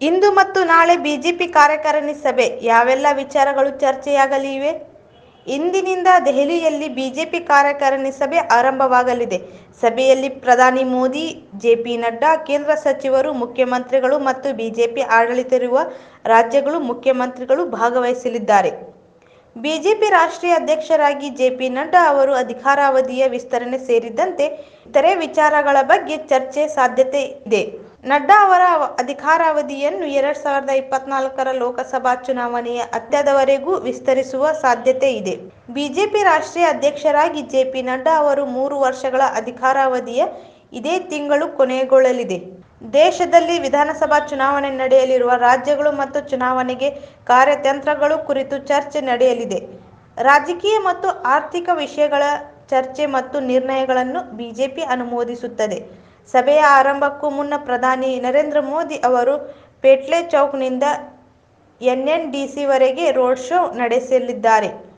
ಇಂದು ಮತ್ತು ನಾಳೆ ಬಿಜೆಪಿ ಕಾರ್ಯಕಾರಿಣಿ ಸಭೆ ಯಾವೆಲ್ಲ ವಿಚಾರಗಳು ಚರ್ಚೆಯಾಗಲಿವೆ ಇಂದಿನಿಂದ ದೆಹಲಿಯಲ್ಲಿ ಬಿಜೆಪಿ ಕಾರ್ಯಕಾರಿಣಿ ಸಭೆ ಆರಂಭವಾಗಲಿದೆ ಸಭೆಯಲ್ಲಿ ಪ್ರಧಾನಿ ಮೋದಿ ಜೆಪಿ ನಡ್ಡಾ ಕೇಂದ್ರ ಸಚಿವರು ಮುಖ್ಯಮಂತ್ರಿಗಳು ಮತ್ತು ಬಿಜೆಪಿ ಆಡಳಿತವಿರುವ ರಾಜ್ಯಗಳ ಮುಖ್ಯಮಂತ್ರಿಗಳು ಭಾಗವಹಿಸಲಿದ್ದಾರೆ ಬಿಜೆಪಿ ರಾಷ್ಟ್ರೀಯ ಅಧ್ಯಕ್ಷರಾಗಿ ಜೆಪಿ ನಡ್ಡಾ ಅವರು ಅಧಿಕಾರಾವಧಿಯ ವಿಸ್ತರಣೆ ಸೇರಿದಂತೆ ಇತರೆ ವಿಚಾರಗಳ ಬಗ್ಗೆ ಚರ್ಚೆ ಸಾಧ್ಯತೆ ಇದೆ ನಡ್ಡಾ ಅವರ ಅಧಿಕಾರಾವಧಿಯನ್ನು ಎರಡ್ ಸಾವಿರದ ಇಪ್ಪತ್ನಾಲ್ಕರ ಲೋಕಸಭಾ ಚುನಾವಣೆಯ ಅಂತ್ಯದವರೆಗೂ ವಿಸ್ತರಿಸುವ ಸಾಧ್ಯತೆ ಇದೆ ಬಿಜೆಪಿ ರಾಷ್ಟ್ರೀಯ ಅಧ್ಯಕ್ಷರಾಗಿ ಜೆಪಿ ನಡ್ಡಾ ಅವರು ಮೂರು ವರ್ಷಗಳ ಅಧಿಕಾರಾವಧಿಯ ಇದೇ ತಿಂಗಳು ಕೊನೆಗೊಳ್ಳಲಿದೆ ದೇಶದಲ್ಲಿ ವಿಧಾನಸಭಾ ಚುನಾವಣೆ ನಡೆಯಲಿರುವ ರಾಜ್ಯಗಳು ಮತ್ತು ಚುನಾವಣೆಗೆ ಕಾರ್ಯತಂತ್ರಗಳು ಕುರಿತು ಚರ್ಚೆ ನಡೆಯಲಿದೆ ರಾಜಕೀಯ ಮತ್ತು ಆರ್ಥಿಕ ವಿಷಯಗಳ ಚರ್ಚೆ ಮತ್ತು ನಿರ್ಣಯಗಳನ್ನು ಬಿಜೆಪಿ ಅನುಮೋದಿಸುತ್ತದೆ ಸಭೆಯ ಆರಂಭಕ್ಕೂ ಮುನ್ನ ಪ್ರಧಾನಿ ನರೇಂದ್ರ ಮೋದಿ ಅವರು ಪೇಟ್ಲೆ ಚೌಕ್ನಿಂದ ಎನ್ಎನ್ಡಿಸಿವರೆಗೆ ರೋಡ್ ಶೋ ನಡೆಸಲಿದ್ದಾರೆ